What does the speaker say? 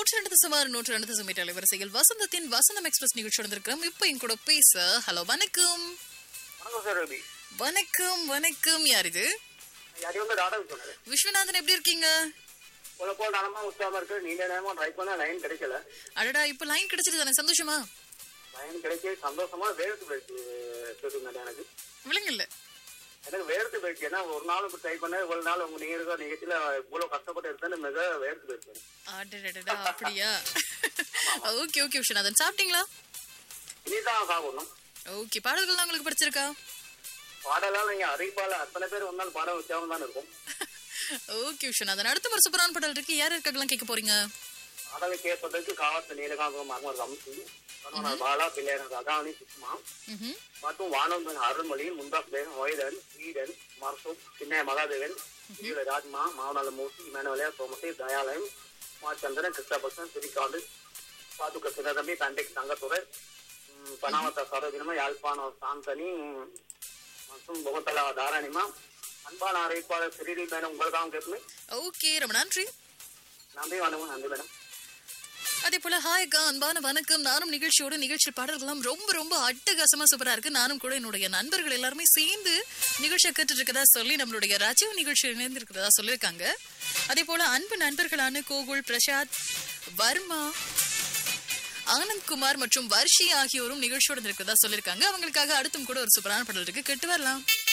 நூற்றி ரெண்டு சுமார் நூற்றி ரெண்டு சுமீட்டர் அலைவரிசையில் வசந்தத்தின் வசந்தம் எக்ஸ்பிரஸ் நிகழ்ச்சி வந்திருக்கிறோம் இப்போ என் கூட பேச ஹலோ வணக்கம் வணக்கம் சார் ரவி வணக்கம் வணக்கம் யார் இது யாரையும் வந்து டாடா சொன்னாரு விஸ்வநாதன் எப்படி இருக்கீங்க உங்களை போல் நலமா உற்சாகமா இருக்கு நீண்ட நேரமா ட்ரை பண்ண லைன் கிடைக்கல அடடா இப்போ லைன் கிடைச்சிட்டு தானே சந்தோஷமா லைன் கிடைக்க சந்தோஷமா வேர்த்து போயிடுச்சு சொல்லுங்க எனக்கு விளங்கல எனக்கு வேர்த்து போயிடுச்சு ஏன்னா ஒரு நாள் இப்ப ட்ரை பண்ண ஒரு நாள் உங்க நீங்க இருக்க நிகழ்ச்சியில இவ்வளவு கஷ்டப்பட்டு எடுத்தேன்னு மிக வேர்த்து போயிடுச்சு அடடடடா அப்படியா ஓகே ஓகே விஸ்வநாதன் சாப்பிட்டீங்களா இனிதான் சாகணும் ஓகே பாடல்கள்லாம் உங்களுக்கு பிடிச்சிருக்கா பாடலாம் நீங்க அறிவிப்பால அத்தனை பேர் ஒரு நாள் பாடம் உற்சாகம் தான் இருக்கும் ஓகே விஸ்வநாதன் அடுத்த ஒரு சூப்பரான பாடல் இருக்கு யார் இருக்காங்கலாம் கேட்க போறீங்க பாடலை கேட்பதற்கு காவத்து நீலகாந்தம் மகமது அம்சி பாலா பிள்ளையர் அதானி சுஷ்மா ம்ஹும். மற்றும் வானந்தன் அருள்மொழி முந்தாஸ் பேகன் ஒய்தன் ஈடன் மர்சூப் சின்ன மகாதேவன் ஈழ ராஜ்மா மாவனால மூர்த்தி இமானுவலியா சோமசி தயாலயம் மாச்சந்திரன் கிருஷ்ணபக்சன் சிறிகாண்டு பாதுக சிவதம்பி தண்டைக்கு தங்கத்துறை ம், பனாவத்த சரோஜினமா யாழ்ப்பாணம் சாந்தனி ம், மற்றும் முகத்தலா தாராணிமா அன்பான அறிவிப்பாளர் சிறிடி மேடம் உங்களுக்காக கேட்பேன் ஓகே ரொம்ப நன்றி நன்றி வணக்கம் நன்றி மேடம் அதே போல ஹாய் அக்கா அன்பான வணக்கம் நானும் நிகழ்ச்சியோட நிகழ்ச்சி பாடல்கள்லாம் ரொம்ப ரொம்ப அட்டகாசமா சூப்பரா இருக்கு நானும் கூட என்னுடைய நண்பர்கள் எல்லாருமே சேர்ந்து நிகழ்ச்சியை கேட்டுட்டு இருக்கதா சொல்லி நம்மளுடைய ராஜீவ் நிகழ்ச்சி இணைந்து இருக்கிறதா சொல்லியிருக்காங்க அதே போல அன்பு நண்பர்களான கோகுல் பிரசாத் வர்மா ஆனந்த் குமார் மற்றும் வர்ஷி ஆகியோரும் நிகழ்ச்சியோட இருக்கிறதா சொல்லியிருக்காங்க அவங்களுக்காக அடுத்தும் கூட ஒரு சூப்பரான பாடல் இருக்கு கேட்டு வரலாம்